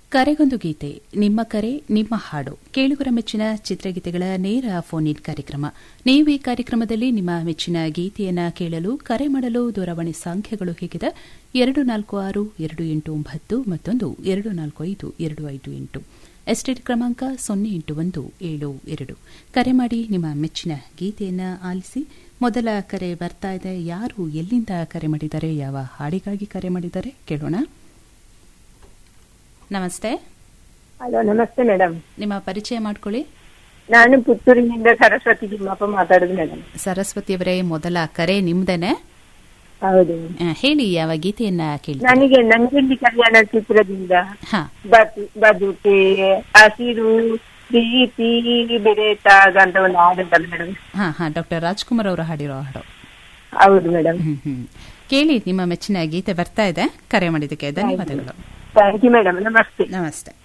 ಕರೆಗೊಂದು ಗೀತೆ ನಿಮ್ಮ ಕರೆ ನಿಮ್ಮ ಹಾಡು ಕೇಳುಗರ ಮೆಚ್ಚಿನ ಚಿತ್ರಗೀತೆಗಳ ನೇರ ಫೋನ್ ಇನ್ ಕಾರ್ಯಕ್ರಮ ನೀವು ಈ ಕಾರ್ಯಕ್ರಮದಲ್ಲಿ ನಿಮ್ಮ ಮೆಚ್ಚಿನ ಗೀತೆಯನ್ನ ಕೇಳಲು ಕರೆ ಮಾಡಲು ದೂರವಾಣಿ ಸಂಖ್ಯೆಗಳು ಹೀಗಿದೆ ಎರಡು ನಾಲ್ಕು ಆರು ಎರಡು ಎಂಟು ಒಂಬತ್ತು ಮತ್ತೊಂದು ಎರಡು ನಾಲ್ಕು ಐದು ಎರಡು ಐದು ಎಂಟು ಎಸ್ಟೇಟ್ ಕ್ರಮಾಂಕ ಸೊನ್ನೆ ಎಂಟು ಒಂದು ಏಳು ಎರಡು ಕರೆ ಮಾಡಿ ನಿಮ್ಮ ಮೆಚ್ಚಿನ ಗೀತೆಯನ್ನ ಆಲಿಸಿ ಮೊದಲ ಕರೆ ಬರ್ತಾ ಇದೆ ಯಾರು ಎಲ್ಲಿಂದ ಕರೆ ಮಾಡಿದ್ದಾರೆ ಯಾವ ಹಾಡಿಗಾಗಿ ಕರೆ ಮಾಡಿದ್ದಾರೆ ಕೇಳೋಣ ನಮಸ್ತೆ ಹಲೋ ನಮಸ್ತೆ ಮೇಡಮ್ ನಿಮ್ಮ ಪರಿಚಯ ಮಾಡ್ಕೊಳ್ಳಿ ನಾನು ಪುತ್ತೂರಿನಿಂದ ಸರಸ್ವತಿ ತಿಮ್ಮಪ್ಪ ಮಾತಾಡುದು ಮೇಡಮ್ ಸರಸ್ವತಿಯವರೇ ಮೊದಲ ಕರೆ ನಿಮ್ದೇನೆ ಹೌದು ಆ, ಹೇಳಿ ಯಾವ ಗೀತೆಯನ್ನ ಕೇಳಿ ನನಗೆ ನಂಜುಂಡಿ ಕಲ್ಯಾಣ ಚಿತ್ರದಿಂದ ಹಾ ಬದು ಬದುಕೆ ಹಸಿರು ಪ್ರೀತಿ ಬೆರೆತಾಗ ಅಂತ ಒಂದು ಹಾಡುಂಟಲ್ಲ ಮೇಡಮ್ ಹಾ ಹಾ ಡಾಕ್ಟರ್ ರಾಜ್ಕುಮಾರ್ ಅವರು ಹಾಡಿರೋ ಹಾಡು ಹೌದು ಮೇಡಮ್ ಹ್ಮ್ ಹ್ಮ್ ಕೇಳಿ ನಿಮ್ಮ ಮೆಚ್ಚಿನ ಗೀತೆ ಬರ್ತಾ ಇದೆ ಕರೆ ಮಾಡಿದ್ದಕ್ಕೆ ಧನ್ಯವಾದಗಳು ಥ್ಯಾಂಕ್ ಯು ಮೇಡಮ್ ನಮಸ್ತೆ ನಮಸ್ತೆ